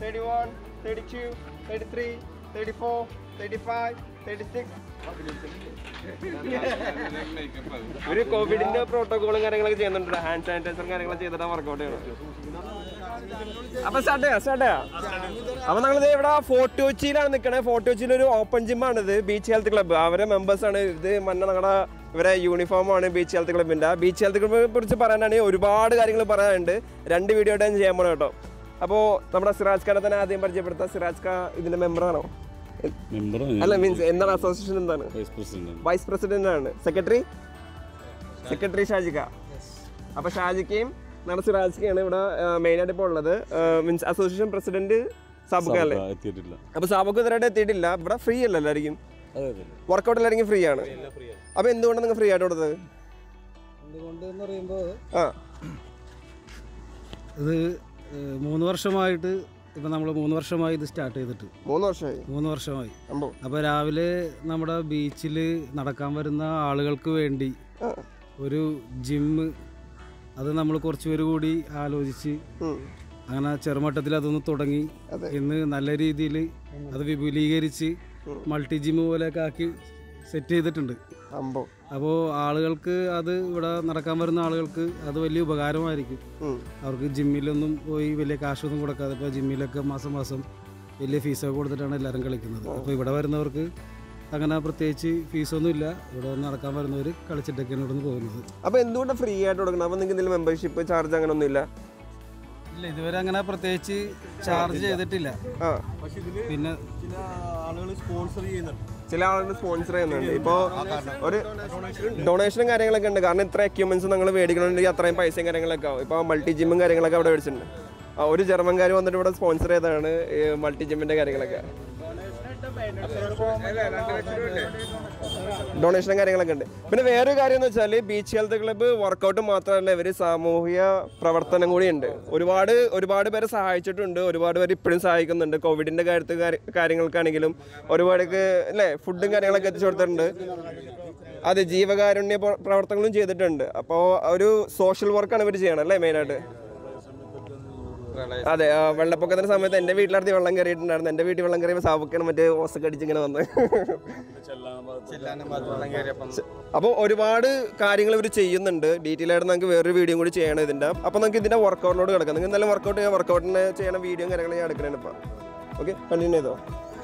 Thirty one thirty two thirty three thirty four thirty five thirty six ഒരു കോവിഡിന്റെ പ്രോട്ടോകോളും കാര്യങ്ങളൊക്കെ ചെയ്യുന്നുണ്ട് ഹാൻഡ് സാനിറ്റൈസറും കാര്യങ്ങളൊക്കെ ചെയ്തിട്ടാണ് വർക്കൗട്ട് ചെയ്യണം അപ്പൊ സ്റ്റാർട്ട് ചെയ്യാം സ്റ്റാർട്ട് ചെയ്യാം അപ്പൊ ഞങ്ങളിത് ഇവിടെ ഫോർട്ട് കൊച്ചിയിലാണ് നിൽക്കണത് ഫോർട്ട് കൊച്ചിയിൽ ഒരു ഓപ്പൺ ജിമ്മാണ് ഇത് ബീച്ച് ഹെൽത്ത് ക്ലബ്ബ് അവരെ മെമ്പേഴ്സ് ആണ് ഇത് മന്ന ഞങ്ങളുടെ ഇവരെ യൂണിഫോം ആണ് ബീച്ച് ഹെൽത്ത് ക്ലബിന്റെ ബീച്ച് ഹെൽത്ത് ക്ലബിനെ കുറിച്ച് പറയാനാണെങ്കിൽ ഒരുപാട് കാര്യങ്ങൾ പറയാനുണ്ട് രണ്ട് വീഡിയോ ഞാൻ ചെയ്യാൻ പോകണം കേട്ടോ അപ്പോൾ നമ്മുടെ സിറാജ് ഖാനെ തന്നെ ആദ്യം പരിചയപ്പെടുത്താം സിറാജ് ഖാ ഇതിന്റെ മെമ്പറാണോ മെമ്പർ അല്ല മീൻസ് എന്താണ് അസോസിയേഷൻ എന്താണ് വൈസ് പ്രസിഡന്റ് വൈസ് പ്രസിഡന്റ് ആണ് സെക്രട്ടറി സെക്രട്ടറി ഷാജിക്ക അപ്പൊ ഷാജിക്കയും നമ്മുടെ സിറാജിക്കയാണ് ഇവിടെ മെയിൻ ആയിട്ട് ഇപ്പോൾ ഉള്ളത് മീൻസ് അസോസിയേഷൻ പ്രസിഡന്റ് സാബുക്ക അല്ലേ എത്തിയിട്ടില്ല അപ്പൊ സാബുക്ക് ഇതുവരെ എത്തിയിട്ടില്ല ഇവിടെ ഫ്രീ അല്ല എല്ലാവർക്കും അതെ അതെ വർക്കൗട്ട് എല്ലാവർക്കും ഫ്രീ ആണ് അപ്പൊ എന്തുകൊണ്ടാണ് നിങ്ങൾ ഫ്രീ ആയിട്ട് കൊടുത്തത് എന്തുകൊണ്ട് എന്ന് പറയുമ്പോൾ ആ ഇത് ഏഹ്, മൂന്ന് വർഷമായിട്ട് ഇപ്പം നമ്മൾ മൂന്ന് വർഷമായി ഇത് സ്റ്റാർട്ട് ചെയ്തിട്ട് മൂന്ന് വർഷമായി മൂന്ന് വർഷമായി അമ്പോ അപ്പോൾ രാവിലെ നമ്മുടെ ബീച്ചിൽ നടക്കാൻ വരുന്ന ആളുകൾക്ക് വേണ്ടി ആ. ഒരു ജിമ്മ് അത് നമ്മൾ കുറച്ച് പേര് കൂടി ആലോചിച്ച് ഉം. അങ്ങനെ ചെറുമട്ടത്തിൽ അതൊന്ന് തുടങ്ങി അതെ. ഇന്ന് നല്ല രീതിയിൽ അത് വിപുലീകരിച്ച് മൾട്ടി ജിമ്മ് പോലെയൊക്കെ ആക്കി സെറ്റ് ചെയ്തിട്ടുണ്ട് അമ്പോ അപ്പോൾ ആളുകൾക്ക് അത് ഇവിടെ നടക്കാൻ വരുന്ന ആളുകൾക്ക് അത് വലിയ ഉപകാരമായിരിക്കും ഉം. അവർക്ക് ജിമ്മിലൊന്നും പോയി വലിയ കാശൊന്നും കൊടുക്കാതെ ഇപ്പോൾ ജിമ്മിലൊക്കെ മാസം മാസം വലിയ ഫീസൊക്കെ കൊടുത്തിട്ടാണ് എല്ലാവരും കളിക്കുന്നത് അപ്പോൾ ഇവിടെ വരുന്നവർക്ക് അങ്ങനെ പ്രത്യേകിച്ച് ഫീസൊന്നും ഇല്ല ഇവിടെ വന്ന് നടക്കാൻ വരുന്നവർ കളിച്ചിട്ടൊക്കെയാണ് ഇവിടെ നിന്ന് പോകുന്നത് അപ്പൊ എന്തുകൊണ്ടാണ് ഫ്രീ ആയിട്ട് കൊടുക്കണം അപ്പൊ നിങ്ങൾക്ക് എന്തെങ്കിലും മെമ്പർഷിപ്പ് ചാർജ് അങ്ങനെ ഒന്നും ഇല്ല ഇല്ല ഇതുവരെ അങ്ങനെ പ്രത്യേകിച്ച് ചാർജ് ചെയ്തിട്ടില്ല ആ പിന്നെ ചില ആളുകൾ സ്പോൺസർ ചെയ്യുന്നുണ്ട് ഇപ്പോൾ ഒരു ഡൊണേഷനും കാര്യങ്ങളൊക്കെ ഉണ്ട് കാരണം ഇത്ര എക്യുപ്മെന്റ്സ് നിങ്ങൾ മേടിക്കണമെന്നുണ്ടെങ്കിൽ അത്രയും പൈസയും കാര്യങ്ങളൊക്കെ ആവും ഇപ്പോൾ മൾട്ടി ജിമ്മും കാര്യങ്ങളൊക്കെ അവിടെ മേടിച്ചിട്ടുണ്ട് ആ ഒരു ജർമ്മൻകാർ വന്നിട്ട് ഇവിടെ സ്പോൺസർ ചെയ്തതാണ് ഈ മൾട്ടി ജിമ്മിന്റെ കാര്യങ്ങളൊക്കെ ഡൊണേഷനും കാര്യങ്ങളൊക്കെ ഉണ്ട് പിന്നെ വേറൊരു കാര്യം എന്ന് വെച്ചാൽ ബീച്ച് ഹെൽത്ത് ക്ലബ്ബ് വർക്കൗട്ട് മാത്രമല്ല ഇവർ സാമൂഹിക പ്രവർത്തനം കൂടിയുണ്ട് ഒരുപാട് ഒരുപാട് പേരെ സഹായിച്ചിട്ടുണ്ട് ഒരുപാട് പേര് ഇപ്പോഴും സഹായിക്കുന്നുണ്ട് കോവിഡിന്റെ കാര്യത്തിൽ കാര്യ- കാര്യങ്ങൾക്കാണെങ്കിലും ഒരുപാടൊക്കെ അല്ലേ ഫുഡും കാര്യങ്ങളൊക്കെ എത്തിച്ചു കൊടുത്തിട്ടുണ്ട് അതെ ജീവകാരുണ്യ പ്ര- പ്രവർത്തനങ്ങളും ചെയ്തിട്ടുണ്ട് അപ്പോൾ ഒരു സോഷ്യൽ വർക്കാണ് ഇവർ ചെയ്യണം അല്ലേ മെയിനായിട്ട് അതെ ആ, വെള്ളപ്പൊക്കത്തിന്റെ സമയത്ത് എൻ്റെ വീട്ടിലടുത്ത് വെള്ളം കയറിയിട്ടുണ്ടായിരുന്നു എൻ്റെ വീട്ടിൽ വെള്ളം കയറിയപ്പോൾ സാബുക്കാണ് മറ്റേ ഓസൊക്കെ അടിച്ചിങ്ങനെ വന്നത് അപ്പോൾ ഒരുപാട് കാര്യങ്ങൾ ഇവർ ചെയ്യുന്നുണ്ട് ഡീറ്റെയിൽ ആയിട്ട് നമുക്ക് വേറൊരു വീഡിയോ കൂടി ചെയ്യണം ഇതിൻ്റെ അപ്പോൾ നമുക്ക് ഇതിൻ്റെ വർക്കൗട്ടിനോട് കിടക്കാം നിങ്ങൾ എന്തായാലും വർക്കൗട്ട് ചെയ്യാൻ വർക്കൗട്ടിന് ചെയ്യണ വീഡിയോ കാര്യങ്ങളും ഞാൻ എടുക്കണേ ഇപ്പോൾ ഓക്കെ കണ്ടിന്യൂ ചെയ്തോ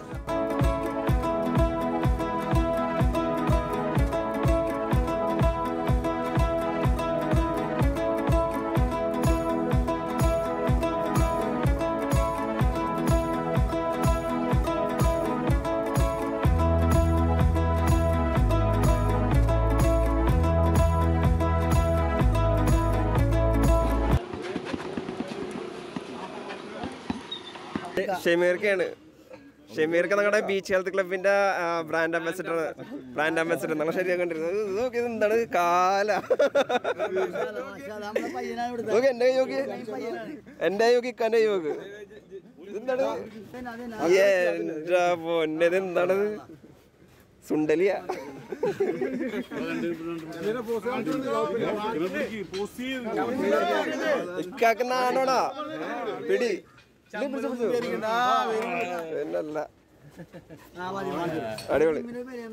ഷെമീർക്കാണ് ഷെമീർക്ക് ഞങ്ങളുടെ ബീച്ച് ഹെൽത്ത് ക്ലബിന്റെ ബ്രാൻഡ് അംബാസിഡർ ബ്രാൻഡ് അംബാസിഡർ നമ്മൾ ശരിയാക്കൊണ്ടിരുന്നത് ഇത് നോക്കി ഇത് എന്താണ് കാല നോക്കി എന്റെ കൈ നോക്കി എന്റെ കൈ നോക്കി കന്റെ കൈ നോക്ക് ഇതെന്താണ് എന്റെ പൊന്നെ ഇത് എന്താണ് സുണ്ടലിയ ഇക്കാക്കുന്നാണോടാ പിടി ഇത് പിടിച്ചോ, പിടിച്ചോ. പിന്നല്ല അടിപൊളി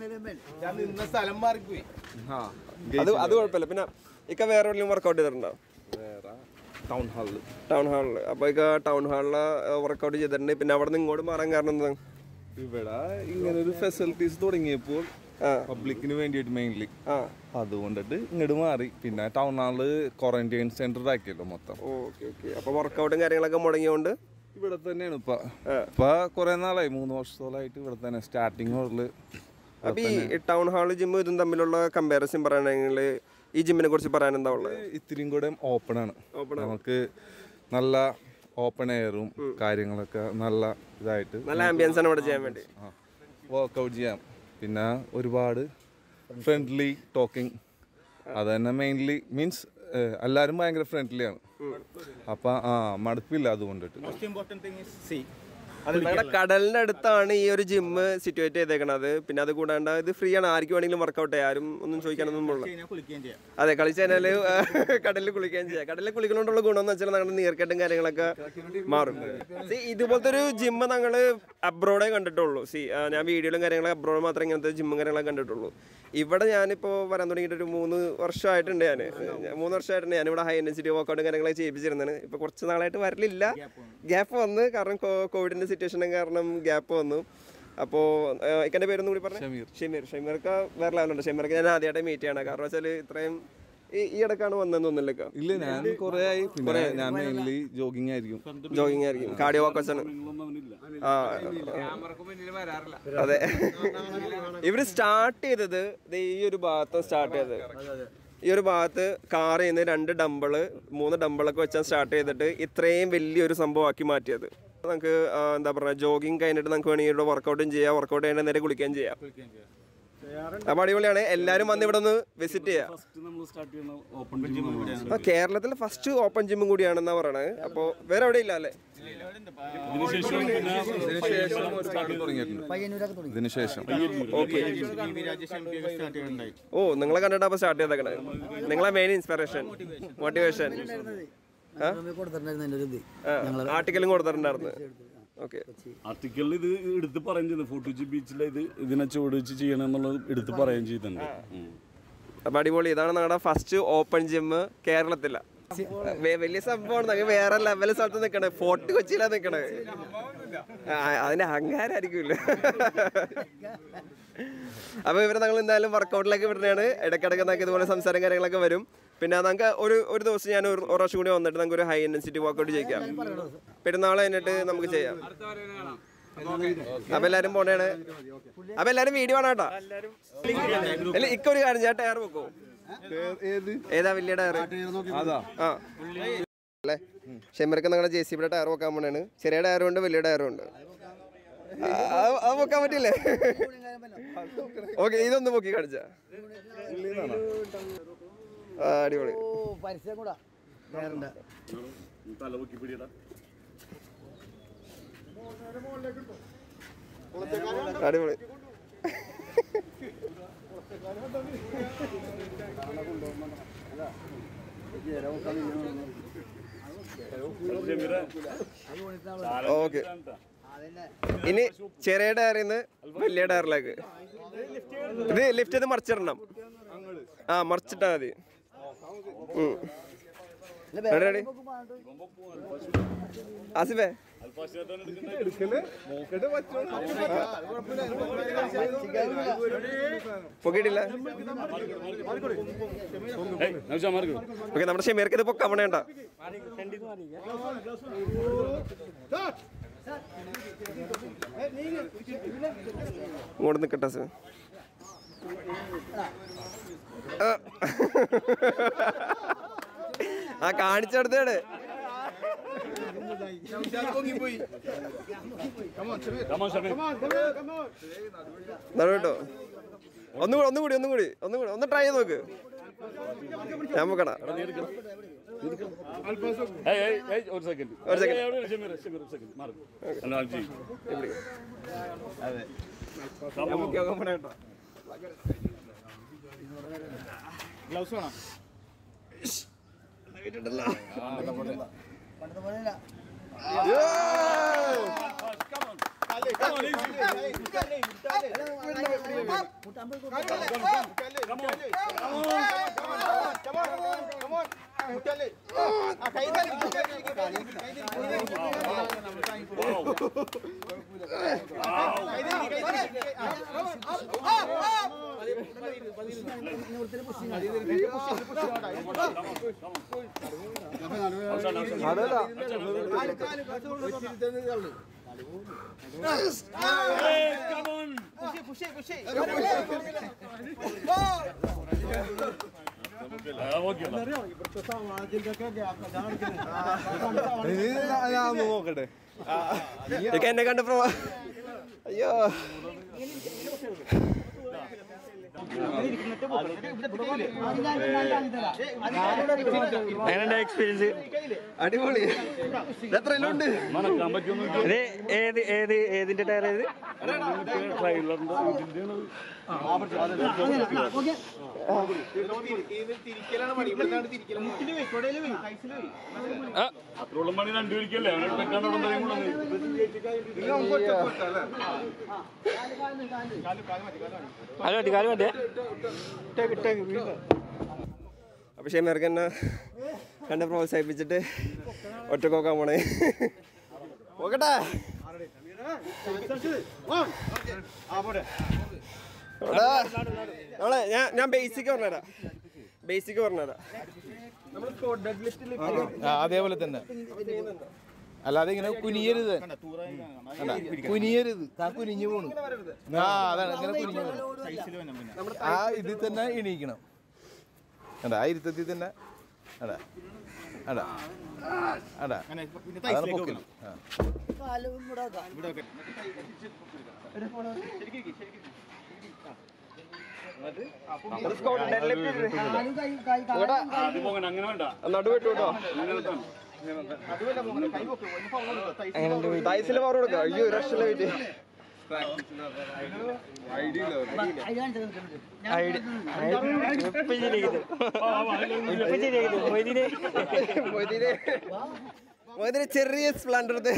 അത് അത് കുഴപ്പമില്ല പിന്നെ ഇക്ക വേറെ എവിടെയും വർക്കൗട്ട് ചെയ്തിട്ടുണ്ടോ ടൗൺ ഹാളിൽ ടൗൺ ഹാളിൽ അപ്പൊ ഇക്ക ടൗൺ ഹാളില് വർക്കൗട്ട് ചെയ്തിട്ടുണ്ട് പിന്നെ അവിടെ നിന്ന് ഇങ്ങോട്ട് മാറാൻ കാരണം എന്താ ഇവിടെ ഇങ്ങനെ ഒരു ഫെസിലിറ്റീസ് തുടങ്ങിയപ്പോൾ ആ പബ്ലിക്കിന് വേണ്ടിയിട്ട് മെയിൻലി ആ അതുകൊണ്ടിട്ട് ഇങ്ങോട്ട് മാറി പിന്നെ ടൗൺ ഹാളിൽ ക്വാറന്റൈൻ സെന്റർ ആക്കിയല്ലോ മൊത്തം ഓക്കെ ഓക്കെ അപ്പൊ വർക്കൗട്ടും കാര്യങ്ങളൊക്കെ മുടങ്ങിയോണ്ട് ഇവിടെ തന്നെയാണ് ഇപ്പൊ ഇപ്പൊ കുറെ നാളായി മൂന്ന് വർഷത്തോളായിട്ട് ഇവിടെ തന്നെ സ്റ്റാർട്ടിങ് മുതല് അപ്പൊ ഈ ടൗൺ ഹാൾ ജിമ്മും ഇതും തമ്മിലുള്ള കമ്പാരിസൺ പറയുകയാണെങ്കിൽ ഈ ജിമ്മിനെ കുറിച്ച് പറയാൻ എന്താ ഉള്ളത് ഇത്തിരിയും കൂടെ ഓപ്പൺ ആണ് നമുക്ക് നല്ല ഓപ്പൺ എയറും കാര്യങ്ങളൊക്കെ നല്ല ഇതായിട്ട് നല്ല ആംബിയൻസ് ആണ് ഇവിടെ ചെയ്യാൻ വേണ്ടി വർക്കൗട്ട് ചെയ്യാം പിന്നെ ഒരുപാട് ഫ്രണ്ട്ലി ടോക്കിംഗ് അത് തന്നെ മെയിൻലി മീൻസ് എല്ലാവരും ഭയങ്കര ഫ്രണ്ട്ലിയാണ് അപ്പം ആ മടുപ്പില്ല അതുകൊണ്ടിട്ട് most important thing is see അതെ ഞങ്ങളുടെ കടലിന്റെ അടുത്താണ് ഈ ഒരു ജിമ്മ് സിറ്റുവേറ്റ് ചെയ്തേക്കണത് പിന്നെ അത് കൂടാണ്ട് ഇത് ഫ്രീ ആണ് ആർക്ക് വേണമെങ്കിലും വർക്കൗട്ട് ചെയ്യാം ആരും ഒന്നും ചോദിക്കാനൊന്നും ഉള്ള കുളിക്കുകയും ചെയ്യാം അതെ കളിച്ച് കഴിഞ്ഞാല് കടലിൽ കുളിക്കുകയും ചെയ്യാം കടലിൽ കുളിക്കണോണ്ടുള്ള ഗുണം എന്ന് വെച്ചാൽ ഞങ്ങളുടെ നീർക്കെട്ടും കാര്യങ്ങളൊക്കെ മാറും See, ഇതുപോലത്തെ ഒരു ജിമ്മ് ഞങ്ങള് അബ്രോഡേ കണ്ടിട്ടുള്ളൂ സി ഞാൻ വീഡിയോയിലും കാര്യങ്ങളും അബ്രോഡ് മാത്രമേ ഇങ്ങനത്തെ ജിമ്മും കാര്യങ്ങളൊക്കെ കണ്ടിട്ടുള്ളൂ ഇവിടെ ഞാനിപ്പോൾ വരാൻ തുടങ്ങിയിട്ട് ഒരു മൂന്ന് വർഷമായിട്ടുണ്ട് ഞാൻ മൂന്ന് വർഷമായിട്ടുണ്ട് ഞാനിവിടെ ഹൈ ഇൻറ്റൻസിറ്റി വർക്കൗട്ടും കാര്യങ്ങളൊക്കെ ചെയ്യിപ്പിച്ചിരുന്നത് ഇപ്പോൾ കുറച്ച് നാളായിട്ട് വരലില്ല ഗ്യാപ്പ് വന്ന് കാരണം കോവിഡിൻ്റെ സിറ്റുവേഷനും കാരണം ഗ്യാപ്പ് വന്നു അപ്പോൾ ഇക്കൻ്റെ പേരൊന്നും കൂടി പറഞ്ഞു ഷമീർ ഷമീർക്ക് വേറെ ലെവലുണ്ട് ഷമീർക്ക് ഞാൻ ആദ്യമായിട്ട് മീറ്റ് ചെയ്യണം കാരണം വെച്ചാൽ ഇത്രയും ഈ ഈ ഇടക്കാണ് വന്നതെന്ന് തോന്നുന്നില്ല ഇല്ല ഞാൻ കുറെ ആയി പിന്നെ ഞാൻ മെയിൻലി ജോഗിങ് ആയിരിക്കും ജോഗിങ് ആയിരിക്കും കാർഡിയോ വർക്കൗട്ട്സ് ആണ് ആ അതെ ഇവര് സ്റ്റാർട്ട് ചെയ്തത് ദേ ഈ ഒരു ഭാഗത്ത് സ്റ്റാർട്ട് ചെയ്തത് ഈ ഒരു ഭാഗത്ത് കാർ ചെയ്യുന്ന രണ്ട് ഡമ്പിള് മൂന്ന് ഡമ്പിളൊക്കെ വെച്ചാൽ സ്റ്റാർട്ട് ചെയ്തിട്ട് ഇത്രയും വലിയൊരു സംഭവമാക്കി മാറ്റിയത് നമുക്ക് ആ, എന്താ പറയുക ജോഗിങ് കഴിഞ്ഞിട്ട് നമുക്ക് വേണമെങ്കിൽ ഇവിടെ വർക്കൗട്ടും ചെയ്യാം വർക്കൗട്ട് കഴിഞ്ഞാൽ നേരെ കുളിക്കുകയും ചെയ്യാം അപ്പൊ അടിപൊളിയാണ് എല്ലാവരും വന്ന് ഇവിടെ ഒന്ന് വിസിറ്റ് ചെയ്യാം നമ്മൾ സ്റ്റാർട്ട് ചെയ്യുന്ന ഓപ്പൺ ജിം ആ കേരളത്തിലെ ഫസ്റ്റ് ഓപ്പൺ ജിമ്മും കൂടിയാണെന്നാ പറയണത് അപ്പോൾ വേറെ എവിടെ ഇല്ല അല്ലേ ഇതിനുശേഷം പിന്നെ തുടങ്ങിയിട്ടുണ്ട് ഇതിനുശേഷം രാജേഷ് എം പി ഒക്കെ സ്റ്റാർട്ട് ചെയ്യുന്നുണ്ടായി ഓ നിങ്ങളെ കണ്ടിട്ട് അപ്പൊ സ്റ്റാർട്ട് ചെയ്തേക്കണേ നിങ്ങളെ മെയിൻ ഇൻസ്പിറേഷൻ മോട്ടിവേഷൻ കൊടുത്തിട്ടുണ്ടായിരുന്നു എൻ്റെ ഒരു ഇത് ആർട്ടിക്കലും കൊടുത്തിട്ടുണ്ടായിരുന്നു ഓക്കെ ആർട്ടിക്കലിൽ ഇത് എടുത്ത് പറയുകയും ചെയ്തു ഫോർട്ടുച്ചി ബീച്ചിലെ ഇത് ഇതിനെ ചുവട് വെച്ച് ചെയ്യണം എന്നുള്ളത് എടുത്ത് പറയുകയും ചെയ്തിട്ടുണ്ട് ഉം. അപ്പൊ അടിപൊളി ഇതാണ് ഞങ്ങളുടെ ഫസ്റ്റ് ഓപ്പൺ ജിമ്മ് കേരളത്തില വലിയ സംഭവമാണ് ഞങ്ങൾ വേറെ ലെവൽ സ്ഥലത്ത് നിൽക്കണേ ഫോർട്ട് കൊച്ചിയിലാ നിൽക്കണേ അതിന്റെ അഹങ്കാരായിരിക്കുമല്ലോ അപ്പൊ ഇവരെ ഞങ്ങൾ എന്തായാലും വർക്കൗട്ടിലേക്ക് വിടുന്നതാണ് ഇടയ്ക്കിടയ്ക്ക് നമുക്ക് ഇതുപോലെ സംസാരം കാര്യങ്ങളൊക്കെ വരും പിന്നെ നമുക്ക് ഒരു ഒരു ദിവസം ഞാൻ ഒരു ഒരു പ്രാവശ്യം കൂടി വന്നിട്ട് നമുക്ക് ഒരു ഹൈ ഇന്റൻസിറ്റി വർക്കൗട്ട് ചെയ്യാം പെരുന്നാൾ കഴിഞ്ഞിട്ട് നമുക്ക് ചെയ്യാം അപ്പൊ എല്ലാരും പോണേണ് അപ്പൊ എല്ലാരും വീഡിയോ ആണ് കേട്ടോ അല്ല ഇക്കൊരു കാര്യം ഞാൻ ടയർ വെക്കോ ഏതാ വലിയ ടയർ അതാ ആ അല്ലേ ഷെമർക്ക് നിങ്ങളുടെ ജെ സി ബിയുടെ ടയർ വെക്കാൻ പോണേണ് ചെറിയ ടയറും ഉണ്ട് വലിയ ടയറും ഉണ്ട് ആ, അത് അത് വെക്കാൻ പറ്റില്ലേ ഓക്കെ ഇതൊന്ന് പൊക്കി കാണിച്ച അടിപൊളി ഓ പരസ്യം കൂടാ വേറെ തല പൊക്കി പിടിയടാ അടിപൊളി ഓക്കെ ഇനി ചെറിയ ടയറിൽ നിന്ന് വലിയ ടയറിലേക്ക് ഇത് ലിഫ്റ്റ് ചെയ്ത് മറിച്ചിടണം ആ മറിച്ചിട്ടാ മതി ഉം. ready, ready? ആസിഫേ പൊക്കിയിട്ടില്ല ഏയ് നൗഷാ മാർക്ക് ഓക്കെ നമ്മുടെ ഷെമീർക്ക് ഇത് പൊക്കാൻ വേണ്ട ഇങ്ങോട്ട് നിക്കട്ടെ സർ ആ കാണിച്ചെടുത്തേട് കമാൻ ഷമീർ എന്നാ കേട്ടോ ഒന്നും കൂടി ഒന്നും കൂടി ഒന്നും കൂടി ഒന്നും കൂടി ഒന്ന് ട്രൈ ചെയ്ത് നോക്ക് ഞാൻ നോക്കണ ഏയ് ഏയ് ഏയ് ഒരു സെക്കൻഡ് ഒരു second. ഷമീർ ഷമീർ ഒരു സെക്കൻഡ് മാർക്ക് എന്നാ ചെയ്യും ഗ്ലൗസ് വേണം പണ്ടത്തെ പോലെയല്ല ഞാൻ നോക്കട്ടെ ഇതൊക്കെ എന്നെ കണ്ട പ്രോ അയ്യോ എക്സ്പീരിയൻസ് അടിപൊളി എത്ര ഉണ്ട് നടക്കാൻ പറ്റുമെന്ന് ഇത് ഏത് ഏത് ഏതിന്റെ ടയർ ഏത് ട്രെയിലറിന്റെ ഇതിന്റെയാണ് ആ, അത്രോളം പണി രണ്ടുപേരിക്കല്ലേ അവനെ വെക്കാൻ അവിടെ എന്തെങ്കിലും കാല് മതി കാല് മതി അപ്പൊ ഷെമീർക്ക് എന്നെ കണ്ട് പ്രോത്സാഹിപ്പിച്ചിട്ട് ഒറ്റക്കൊക്കാൻ പോണേ നോക്കട്ടെ എടാ, നമ്മളെ ഞാൻ ഞാൻ ബേസിക് പറഞ്ഞുതരാം ബേസിക് പറഞ്ഞുതരാം ആ, അതേപോലെ തന്നെ അല്ലാതെ ഇങ്ങനെ കുനിയരുത് കണ്ടാ? കുനിയരുത് താ കുനിഞ്ഞു പോണു ആ അതാണ് ഇങ്ങനെ കുനിഞ്ഞു പോണു ആ ഇതിൽ തന്നെ എണീക്കണം അടാ ആ ഇരുത്തത്തിൽ തന്നെ അടാ അടാ അടാ അതാണ് പൊക്കല് ആ ആദ്യം പോകണം അങ്ങനെ വേണ്ട നടുവിട്ടു കേട്ടോ ടൈസിൽ പവർ കൊടുക്കാം അയ്യോ ഒരു ലക്ഷം വെയിറ്റ് മൊയ്തിന് ചെറിയ സ്പ്ലൻഡർ എടുത്ത്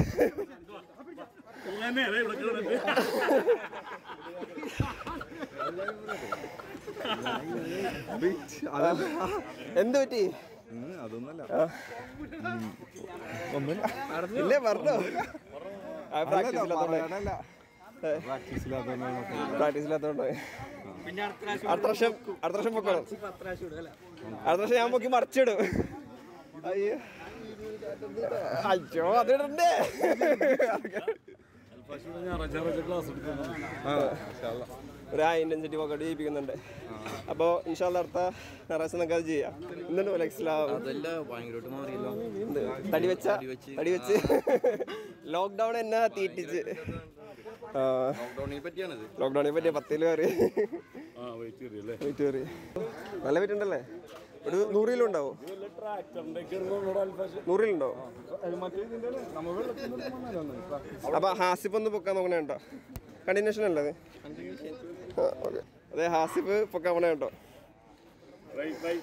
നേരെ ഇവിടെ കിടന്നിട്ട് എന്ത് പറ്റി അതൊന്നല്ല ഇല്ലേ പറഞ്ഞോ പ്രാക്ടീസ് ഇല്ലാത്തോണ്ട് പ്രാക്ടീസ് ഇല്ലാത്തതുകൊണ്ടാണ് പ്രാക്ടീസ് ഇല്ലാത്തോണ്ട് അടുത്ത വർഷം അടുത്ത വർഷം പൊക്കണം അടുത്ത വർഷം ഞാൻ പൊക്കി മറിച്ചിടും അയ്യോ അയ്യോ അതിടണ്ടേ ഞായറാഴ്ച ഞായറാഴ്ച ക്ലാസ് എടുക്കുന്നു ഒരു ഹൈ ഇന്റൻസിറ്റി വർക്കൗട്ട് ചെയ്യിപ്പിക്കുന്നുണ്ട് അപ്പോൾ ഇൻഷാല്ല അടുത്ത ഞായറാഴ്ച നമുക്ക് അത് ചെയ്യാം എന്തുണ്ട് ഫ്ലെക്സിലാവും എന്ത്? തടി വെച്ച തടി വെച്ച് ലോക്ക്ഡൗൺ എന്നെ തീറ്റിച്ച് ലോക്ക്ഡൗണിനെ പറ്റിയ പത്തിൽ കയറി ആ വെയിറ്റ് ചെയ്യല്ലേ വെയിറ്റ് കയറി നല്ല വെയിറ്റ് ഉണ്ടല്ലേ ഒരു നൂറ് കിലോ ഉണ്ടാവും ട്രാക്ടറിന്റെ ഒക്കെ അൽഫാഷ് നൂറ് കിലോ ഉണ്ടാവും അപ്പൊ ഹാസിപ്പ് ഒന്ന് പൊക്കാൻ നോക്കണേ കേട്ടോ കണ്ടിന്യൂഷൻ അല്ലേ അത് ആ, ഓക്കെ അതെ ഹാസിപ്പ് പൊക്കാൻ പോണേ കേട്ടോ റൈറ്റ് റൈറ്റ്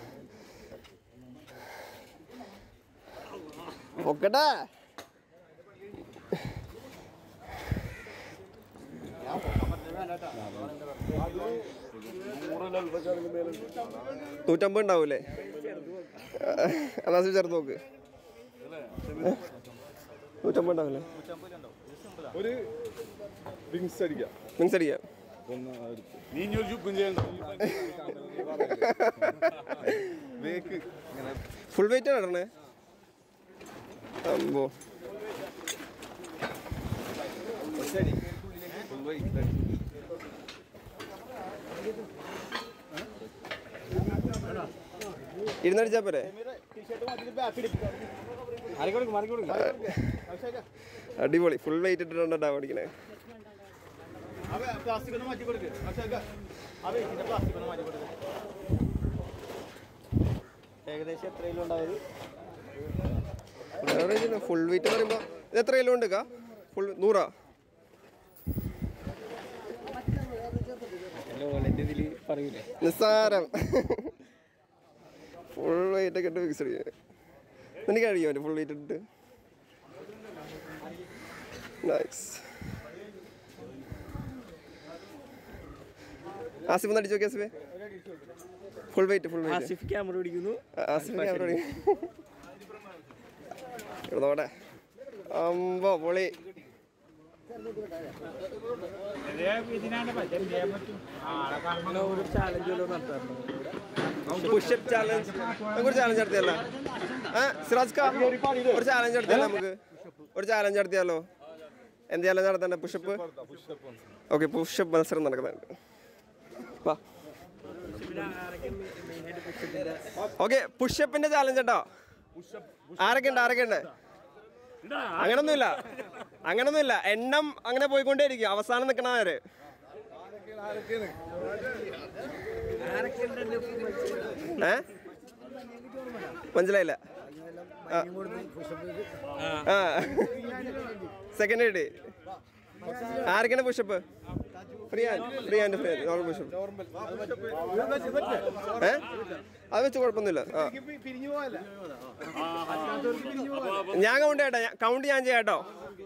പൊക്കട്ടെ നൂറ്റമ്പത് ഉണ്ടാവൂലേ എന്നാ ചേർത്ത് നോക്ക് നൂറ്റമ്പത് ഉണ്ടാവില്ലേ ഒരു വിങ്സ് അടിക്കാം മിങ്സ് അടിക്കാം ഒന്ന് എടുത്ത് നീ ഇനി ഒരു ചുക്കും ചെയ്യണ്ട വേക്ക് ഇങ്ങനെ ഫുൾ വെയിറ്റ് ആണ് ഇടണേ അമ്പോ ഇരുന്നടിച്ചാ പോരെ അടിപൊളി ഫുൾ വെയിറ്റ് ഇട്ടിട്ടുണ്ടാ പഠിക്കണേ പ്ലാസ്റ്റിക് ഒന്ന് മാറ്റി കൊടുക്ക് ആ വെയിറ്റിന്റെ പ്ലാസ്റ്റിക് ഒന്ന് മാറ്റി കൊടുക്ക് ഏകദേശം എത്ര കിലോ ഉണ്ടായത് ഫുൾ വെയിറ്റ് പറയുമ്പോ ഇത് എത്ര കിലോ ഉണ്ട് ഫുൾ നൂറാ നിസ്സാരം ഫുൾ വെയിറ്റ് ഒക്കെ ഇട്ട് ഫിക്സ് ചെയ്യാൻ നിനക്ക് കഴിയോ ഫുൾ വെയിറ്റ് ഇട്ടിട്ട് നൈസ് ആസിഫ് ഒന്ന് അടിച്ചു നോക്കി ആസിഫെ full weight full weight Asif camera പിടിക്കുന്നു ആസിഫ് ക്യാമറ ഇരുന്നോട്ടെ അമ്പോ പൊളി ഒരു ചാലഞ്ച് വല്ലതും നടത്താറുണ്ട് പുഷപ്പ് ചാലഞ്ച് നമുക്ക് ഒരു ചാലഞ്ച് നടത്തിയല്ലോ ആ സിറാജ് ഖാ ഒരു ചാലഞ്ച് നടത്തിയാലോ നമുക്ക് ഒരു ചാലഞ്ച് നടത്തിയാലോ എന്ത് ചാലഞ്ച് നടത്തണ്ടേ പുഷപ്പ് ഓക്കെ പുഷപ്പ് മത്സരം നടക്കുന്നുണ്ട് വാ ഓക്കെ പുഷപ്പിന്റെ ചാലഞ്ച് കേട്ടോ ആരൊക്കെ ഉണ്ട് ആരൊക്കെ ഉണ്ട് അങ്ങനൊന്നുമില്ല അങ്ങനൊന്നുമില്ല എണ്ണം അങ്ങനെ പോയിക്കൊണ്ടേയിരിക്കും അവസാനം നിൽക്കണവര് ഏ മനസ്സിലായില്ല ആ. ആ സെക്കൻഡ് എയ്ഡ് ആരൊക്കെയാണ് പുഷപ്പ് ഫ്രീയാൻ ഫ്രീയാൻ്റെ ഫ്രീ നോർമൽ പുഷപ്പ് ഏ അത് വെച്ച് കുഴപ്പമൊന്നുമില്ല ആ പിരിഞ്ഞു പോവല്ല ഞാൻ കൗണ്ട് ചെയ്യട്ടെ കൗണ്ട് ഞാൻ ചെയ്യാട്ടോ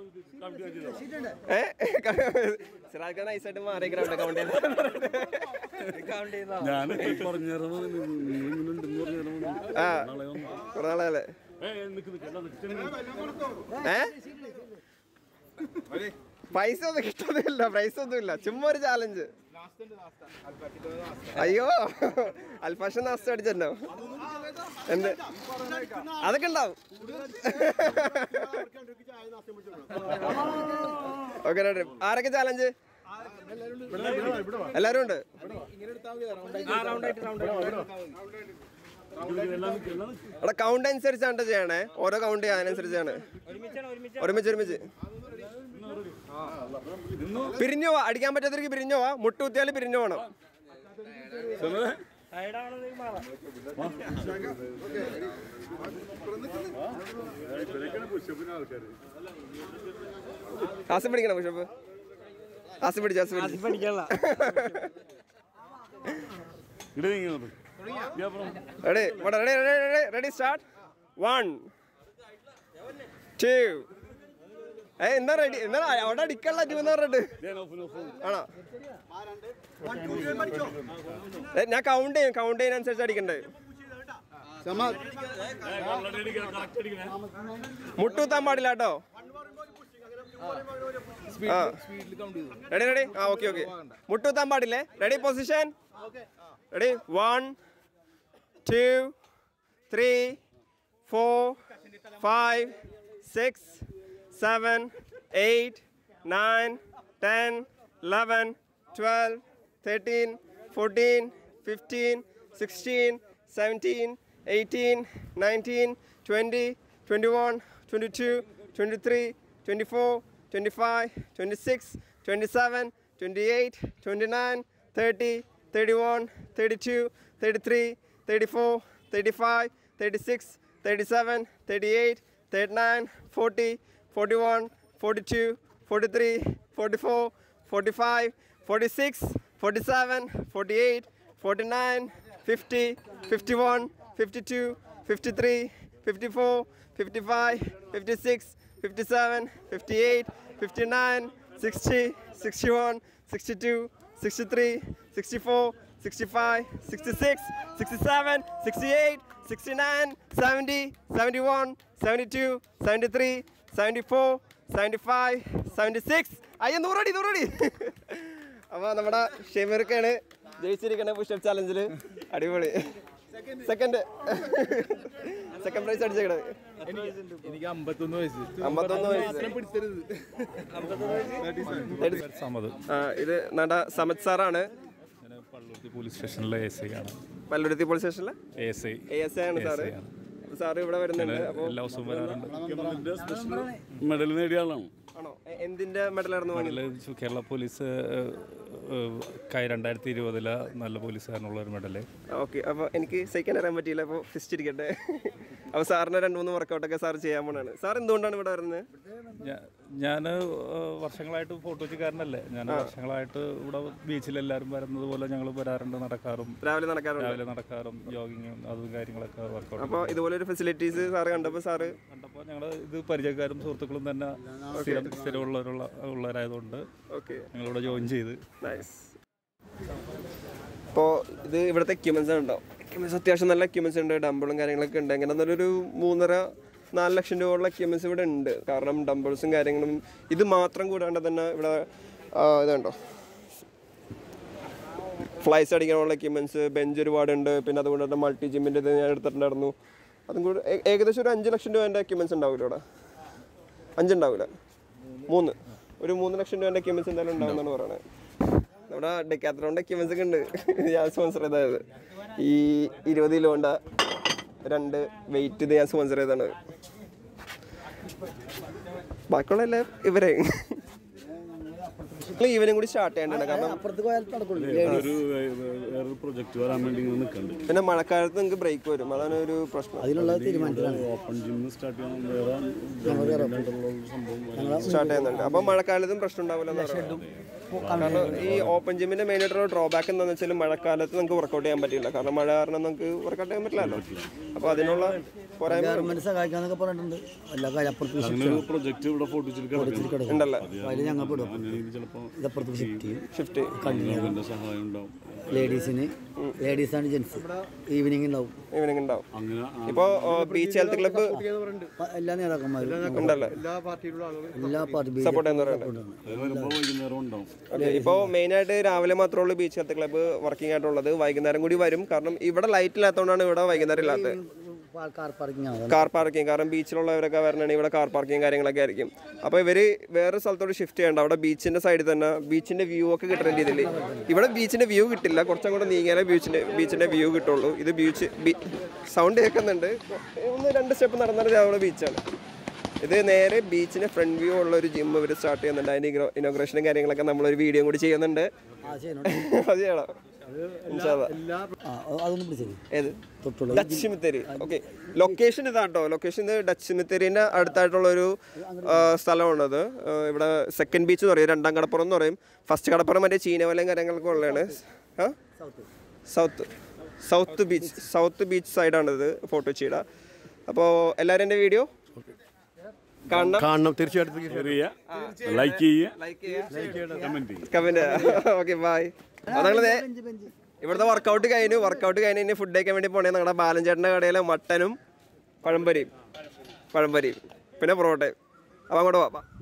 ഏ സിറാജ് നൈസായിട്ട് മാറി ഗ്രൗണ്ട് കൗണ്ട് ചെയ്ത് ഞാൻ പറഞ്ഞു തരണം നിങ്ങൾ ഇങ്ങനെ ഉണ്ടെന്ന് പറഞ്ഞു തരണം ആ നാളെ വന്നു കുറെ നാളല്ലേ ഏ നിക്ക് നിക്ക് എല്ലാം നിക്ക് ഏ പൈസ ഒന്നും കിട്ടുന്നില്ല പ്രൈസ് ഒന്നും ഇല്ല ചുമ്മാ ഒരു ചാലഞ്ച് അയ്യോ അൽഫാഷൻ നാസ്റ്റ് അടിച്ചോ എന്ത് അതൊക്കെ ഉണ്ടാവും ഓക്കെ ആരൊക്കെ ചാലഞ്ച് എല്ലാരും ഉണ്ട് എടാ കൗണ്ട് അനുസരിച്ചാണ് ചെയ്യണേ ഓരോ കൗണ്ട് ചെയ്യാൻ അനുസരിച്ചാണ് ഒരുമിച്ച് ഒരുമിച്ച് പിരിഞ്ഞു പോവാ അടിക്കാൻ പറ്റാത്തവർക്ക് പിരിഞ്ഞു പോവാ മുട്ടുകുത്തിയാൽ പിരിഞ്ഞു പോകണം ആസി പിടിക്കണം പുഷപ്പ് ആസി പിടിച്ചു ആസി പിടിച്ചു പഠിക്കാനുള്ള ഇവിടെ നീങ്ങുന്നത് ഞാൻ പറഞ്ഞു ready ready ready ready ready start one two ഏ എന്താ റെഡി എന്താ അവിടെ അടിക്കാനുള്ള ടു എന്ന് പറഞ്ഞിട്ട് ഞാൻ ഓഫ് ഓഫ് ആണോ ഏ, ഞാൻ കൗണ്ട് ചെയ്യും കൗണ്ട് ചെയ്യുന്നതനുസരിച്ച് അടിക്കണ്ടേ കറക്റ്റ് അടിക്കണേ മുട്ടുകുത്താൻ പാടില്ല കേട്ടോ ആ റെഡി റെഡി ആ ഓക്കെ ഓക്കെ മുട്ടുകുത്താൻ പാടില്ലേ ready position ready one two three four five six seven eight nine ten eleven twelve thirteen fourteen fifteen sixteen seventeen eighteen nineteen twenty twenty one twenty two twenty three twenty four twenty five twenty six twenty seven twenty eight twenty nine thirty thirty one thirty two thirty three thirty four thirty five thirty six thirty seven thirty eight thirty nine forty forty one forty two forty three forty four forty five forty six forty seven forty eight forty nine fifty fifty one fifty two fifty three fifty four fifty five fifty six fifty seven fifty eight fifty nine sixty sixty one sixty two sixty three sixty four sixty five sixty six sixty seven sixty eight sixty nine seventy seventy one seventy two seventy three seventy four seventy five seventy six അയ്യോ നൂറടി നൂറടി അപ്പോൾ നമ്മുടെ ഷെമീർക്കാണ് ജയിച്ചിരിക്കണ pushup ചാലഞ്ചിൽ അടിപൊളി second second prize അടിച്ചേക്കണത് എനിക്ക് അമ്പത്തൊന്ന് വയസ്സ് അമ്പത്തൊന്ന് വയസ്സ് മാത്രം പിടിച്ചരുത് സമത് ആ, ഇത് നട സമത് സാറാണ് ഞാൻ പള്ളുരുത്തി പോലീസ് സ്റ്റേഷനിലെ എസ് ഐ ആണ് പല്ലുരുത്തി പോലീസ് സ്റ്റേഷനിലെ എസ് ഐ എ എസ് ആണ് സാറ് സാറ് ഇവിടെ വരുന്നുണ്ട് അപ്പോൾ എല്ലാ ദിവസവും വരാറുണ്ട് സ്പെഷ്യൽ മെഡൽ നേടിയ ആളാണ് ആണോ എ- എന്തിന്റെ മെഡലായിരുന്നു വാങ്ങിയത് മെഡല് കേരള പോലീസ് ഏഹ്, ഏഹ്, കൈ രണ്ടായിരത്തി ഇരുപതിലെ നല്ല പോലീസുകാരനുള്ള ഒരു മെഡല് ഓക്കെ അപ്പോൾ എനിക്ക് സഹിക്കാൻ അറിയാൻ പറ്റിയില്ല അപ്പോൾ ഫിസ്റ്റ് ഇരിക്കട്ടെ അപ്പോൾ സാറിന് രണ്ട് മൂന്ന് വർക്കൗട്ടൊക്കെ സാർ ചെയ്യാൻ പോണാണ് സാർ എന്തുകൊണ്ടാണ് ഇവിടെ വരുന്നത് ഞാൻ വർഷങ്ങളായിട്ട് ഫോട്ടോച്ചിക്കാരനല്ലേ ഞാൻ വർഷങ്ങളായിട്ട് ഇവിടെ ബീച്ചിൽ എല്ലാവരും വരുന്നത് പോലെ ഞങ്ങൾ വരാറുണ്ട് നടക്കാറും രാവിലെ നടക്കാറുണ്ട് രാവിലെ നടക്കാറും ജോഗിങ്ങും അതും കാര്യങ്ങളൊക്കെ വർക്കൗട്ട് അപ്പോൾ ഇതുപോലെ ഒരു ഫെസിലിറ്റീസ് സാറ് കണ്ടപ്പോൾ സാറ് കണ്ടപ്പോൾ ഞങ്ങൾ ഇത് പരിചയക്കാരും സുഹൃത്തുക്കളും തന്നെ സ്ഥിരം സ്ഥിരമുള്ളവരുള്ള ഉള്ളവരായതുകൊണ്ട് ഓക്കെ ഞങ്ങളിവിടെ ജോയിൻ ചെയ്ത് നൈസ് ഇപ്പോൾ ഇത് ഇവിടുത്തെ എക്യുപ്മെൻസ് ഉണ്ടോ എക്യുപ്മെൻസ് അത്യാവശ്യം നല്ല എക്യുപ്മെൻസ് ഉണ്ട് ഡംബിളും കാര്യങ്ങളൊക്കെ ഉണ്ട് അങ്ങനെ നല്ലൊരു മൂന്നര നാല് ലക്ഷം രൂപയുള്ള എക്യുപ്മെൻസ് ഇവിടെ ഉണ്ട് കാരണം ഡംബിൾസും കാര്യങ്ങളും ഇത് മാത്രം കൂടാണ്ട് തന്നെ ഇവിടെ ആ, ഇതുണ്ടോ ഫ്ലൈസ് അടിക്കാനുള്ള എക്യുപ്മെൻസ് ബെഞ്ച് ഒരുപാടുണ്ട് പിന്നെ അതുകൊണ്ട് തന്നെ മൾട്ടി ജിമ്മിൻ്റെ ഇത് ഞാൻ എടുത്തിട്ടുണ്ടായിരുന്നു അതും കൂടെ ഏ- ഏകദേശം ഒരു അഞ്ച് ലക്ഷം രൂപേൻ്റെ എക്യുപ്മെൻസ് ഉണ്ടാവില്ല ഇവിടെ അഞ്ചുണ്ടാവില്ല മൂന്ന് ഒരു മൂന്ന് ലക്ഷം രൂപേൻ്റെ എക്യുപ്മെൻസ് എന്തായാലും ഉണ്ടാവുമെന്നാണ് പറയുന്നത് നമ്മുടെ ഡെക്കാത്രോണിൻ്റെ എക്യുപ്മെൻസ് ഒക്കെ ഉണ്ട് ഞാൻ സ്പോൺസർ ചെയ്തത് ഈ ഇരുപത് കിലോണ്ട രണ്ട് വെയിറ്റ് ഇത് ഞാൻ സ്പോൺസർ ചെയ്തതാണ് ബാക്കിയുള്ള എല്ലാം ഇവരെ നിങ്ങൾ ഈവനിങ് കൂടി സ്റ്റാർട്ട് ചെയ്യേണ്ടത് കാരണം അപ്പുറത്ത് പോയാൽ നടക്കുള്ളൂ ഒരു വേറൊരു പ്രൊജക്ട് വരാൻ വേണ്ടി ഇങ്ങനെ നിൽക്കുന്നുണ്ട് പിന്നെ മഴക്കാലത്ത് നിങ്ങൾക്ക് ബ്രേക്ക് വരും അതാണ് ഒരു പ്രശ്നം അതിനുള്ള തീരുമാനത്തിലാണ് ഓപ്പൺ ജിമ്മ് സ്റ്റാർട്ട് ചെയ്യണം വേറെ സംഭവം സ്റ്റാർട്ട് ചെയ്യുന്നുണ്ട് അപ്പൊ മഴക്കാലത്തും പ്രശ്നം ഉണ്ടാവില്ല എന്ന് പറയുന്നത്. കാരണം ഈ ഓപ്പൺ ജിമ്മിന്റെ മെയിൻ ആയിട്ടുള്ള ഡ്രോബാക്ക് എന്താണെന്ന് വെച്ചാൽ മഴക്കാലത്ത് നമുക്ക് വർക്കൗട്ട് ചെയ്യാൻ പറ്റില്ല കാരണം മഴ കാരണം നമുക്ക് വർക്കൗട്ട് ചെയ്യാൻ പറ്റില്ലല്ലോ അപ്പൊ അതിനുള്ള പോരായ്മ ഗവൺമെന്റ് സഹായിക്കാന്നൊക്കെ പറഞ്ഞിട്ടുണ്ട് എല്ലാ കാര്യം അപ്പുറത്ത് അങ്ങനെ ഒരു പ്രൊജക്ട് ഇവിടെ ഫോട്ടോച്ചിൽ കിടക്കും ഉണ്ടല്ലേ അതിൽ ഞങ്ങൾ പെടും ചിലപ്പോൾ ഇതപ്പുറത്ത് ഷിഫ്റ്റ് ചെയ്യും ഷിഫ്റ്റ് അതിന്റെ സഹായം ഉണ്ടാവും ലേഡീസിന് ലേഡീസാണ് ജെൻസ് ഈവനിങ് ഉണ്ടാവും ഈവനിങ് ഉണ്ടാവും അങ്ങനെ ഇപ്പോ ബീച്ച് ഹെൽത്ത് ക്ലബ്ബ് പ- എല്ലാ നേതാക്കന്മാരും ഉണ്ടല്ലേ എല്ലാ പാർട്ടി സപ്പോർട്ട് ചെയ്യുന്ന പറയുന്നത് അത് വരുമ്പോൾ വൈകുന്നേരം ഉണ്ടാവും ഓക്കെ ഇപ്പോൾ മെയിനായിട്ട് രാവിലെ മാത്രമേ ഉള്ളൂ ബീച്ച് ഹെൽത്ത് ക്ലബ്ബ് വർക്കിംഗ് ആയിട്ടുള്ളത് വൈകുന്നേരം കൂടി വരും കാരണം ഇവിടെ ലൈറ്റ് ഇല്ലാത്തതുകൊണ്ടാണ് ഇവിടെ വൈകുന്നേരം ഇല്ലാത്തത് കാർ പാർക്കിംഗ് ആണ് കാർ പാർക്കിംഗ് കാരണം ബീച്ചിലുള്ളവരൊക്കെ വരണാണെങ്കിൽ ഇവിടെ കാർ പാർക്കിംഗ് കാര്യങ്ങളൊക്കെ ആയിരിക്കും അപ്പോൾ ഇവർ വേറെ സ്ഥലത്തോട്ട് ഷിഫ്റ്റ് ചെയ്യണ്ട അവിടെ ബീച്ചിന്റെ സൈഡിൽ തന്നെ ബീച്ചിന്റെ വ്യൂ ഒക്കെ കിട്ടുന്ന രീതിയിൽ ഇവിടെ ബീച്ചിന്റെ വ്യൂ കിട്ടില്ല കുറച്ചും കൂടെ നീങ്ങിയാലേ ബീച്ചിന്റെ ബീച്ചിന്റെ വ്യൂ കിട്ടുള്ളൂ ഇത് ബീച്ച് സൗണ്ട് കേൾക്കുന്നുണ്ട് ഒന്ന് രണ്ട് സ്റ്റെപ്പ് നടന്നാൽ അവിടെ ബീച്ചാണ് ഇത് നേരെ ബീച്ചിന് ഫ്രണ്ട് വ്യൂ ഉള്ള ഒരു ജിം ഇവർ സ്റ്റാർട്ട് ചെയ്യുന്നുണ്ട് അതിന്റെ ഇനോഗ്രേഷനും കാര്യങ്ങളൊക്കെ നമ്മളൊരു വീഡിയോ കൂടി ചെയ്യുന്നുണ്ട് ആ ചെയ്യണം അത് ചെയ്യണം ഇൻഷാ അല്ലാ. ആ അതൊന്നും പിടിച്ചത് ഏത് തൊട്ടുള്ള ഡച്ച് സിമിത്തേരി ഓക്കെ ലൊക്കേഷൻ ഇതാട്ടോ ലൊക്കേഷൻ ഇത് ഡച്ച് സിമിത്തേരിന്റെ അടുത്തായിട്ടുള്ള ഒരു സ്ഥലമാണത് ആ, ഇവിടെ സെക്കൻഡ് ബീച്ച് എന്ന് പറയും രണ്ടാം കടപ്പുറം എന്ന് പറയും ഫസ്റ്റ് കടപ്പുറം മറ്റേ ചീനവലയും കാര്യങ്ങളൊക്കെ ഉള്ളതാണ് south south beach south beach സൈഡാണിത് ഫോട്ടോ ചെയ്ത അപ്പോൾ എല്ലാവരും എൻ്റെ വീഡിയോ കാണണം കാണണം തീർച്ചയായിട്ടും ഷെയർ ചെയ്യുക ലൈക്ക് ചെയ്യുക ലൈക്ക് ചെയ്യുക കമന്റ് ചെയ്യുക കമന്റ് ഓക്കെ ബൈ അതങ്ങളെ ഇവിടുത്തെ വർക്കൗട്ട് കഴിഞ്ഞു വർക്കൗട്ട് കഴിഞ്ഞ് ഇനി ഫുഡ് കഴിക്കാൻ വേണ്ടി പോണേ ഞങ്ങളുടെ ബാലൻചേട്ടൻ്റെ കടയിലെ മട്ടനും പഴംപൊരിയും പഴംപൊരിയും പിന്നെ പൊറോട്ടയും അപ്പം അങ്ങോട്ട് പോവാം